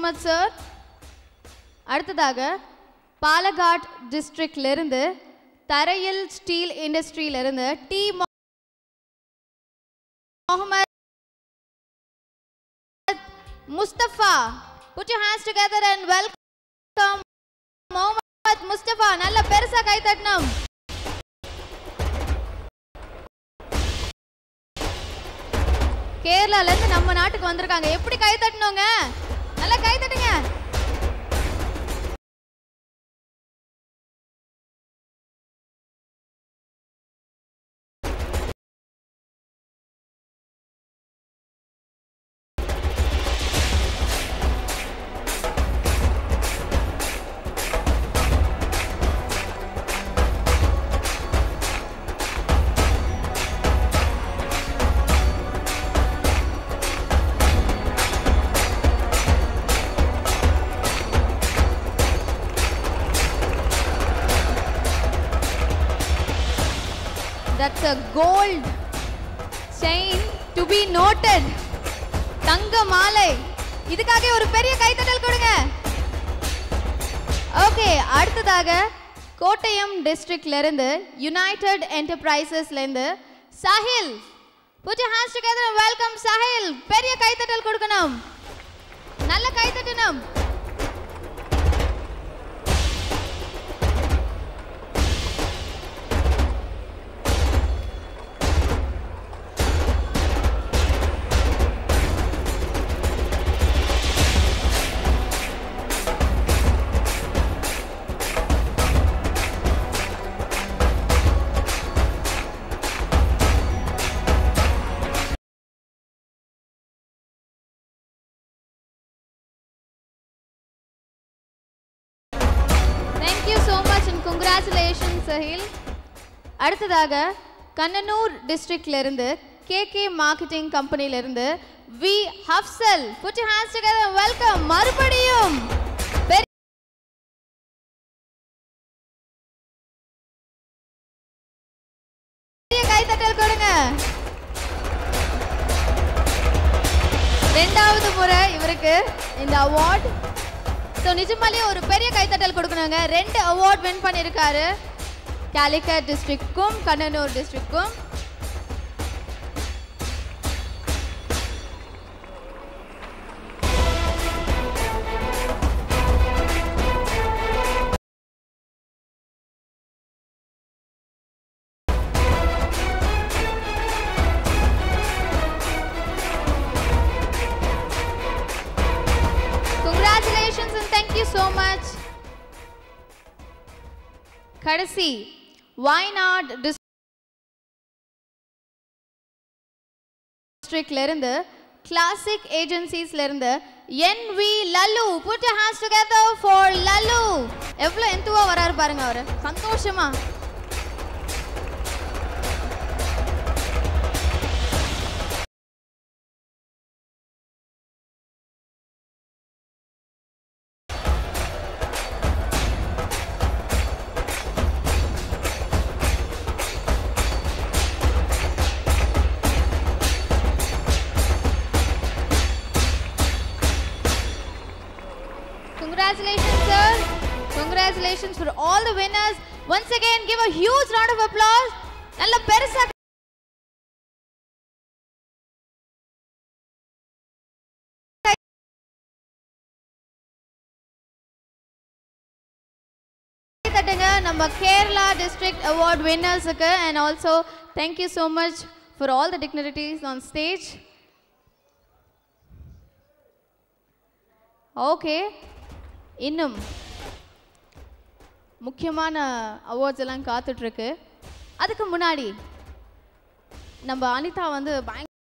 Much sir அடுத்ததாக பாலகாட் டிஸ்ட்ரிக்ட்ல இருந்து தரையில் ஸ்டீல் இண்டஸ்ட்ரியில இருந்து T Mohammed Mustafa put you hands together and welcome Mohammed Mustafa நல்ல பெருசா கை தட்டணும் கேரளால இருந்து நம்ம நாட்டுக்கு வந்திருக்காங்க எப்படி கை தட்டணுங்க நல்லா கை தட்டுங்க That's a gold chain to be noted. தங்க மாலை இதுக்காக ஒரு பெரிய கைத்தட்டல் கொடுங்க ஓகே அடுத்ததாக கோட்டயம் டிஸ்ட்ரிக்ட்ல இருந்து யுனைடெட் என்டர்பிரைசஸ்ல இருந்து Sahil put your hands together and welcome Sahil பெரிய கைத்தட்டல் கொடுக்கணும் நல்ல கைத்தட்டணும் Thank you so much and congratulations Sahil. அடுத்ததாக கண்ணனூர் டிஸ்ட்ரிக்ட்ல இருந்து கேகே மார்க்கெட்டிங் கம்பெனில இருந்து V Hafsal put your hands together and welcome மறுபடியும் பெரிய கைத்தட்டல் கொடுங்க ரெண்டாவது முறை இவருக்கு இந்த அவார்ட் ஸோ நிஜமாலே ஒரு பெரிய கைத்தட்டல் கொடுக்கணுங்க ரெண்டு அவார்ட் வின் பண்ணியிருக்காரு Calicut டிஸ்ட்ரிக்ட்க்கும் Kannanur டிஸ்ட்ரிக்ட்க்கும் Congratulations and thank you so much. கடைசி வயநாட் டிஸ்ட்ரிக்ட்ல இருந்து கிளாசிக் ஏஜென்சிஸ்ல இருந்து N V Lallu put your hands together for Lallu எவ்வளவு எந்துவா வராரு பாருங்க அவரு சந்தோஷமா Congratulations, sir. Congratulations for all the winners. Once again, give a huge round of applause. நல்ல பெருசா கை தட்டுங்க நம்ம கேரளா டிஸ்ட்ரிக்ட் அவார்ட் வின்னர்ஸுக்கு and also thank you so much for all the dignitaries on stage okay இன்னும் முக்கியமான அவார்ட்ஸ் எல்லாம் காத்துட்ருக்கு அதுக்கு முன்னாடி நம்ம அனிதா வந்து பயங்கர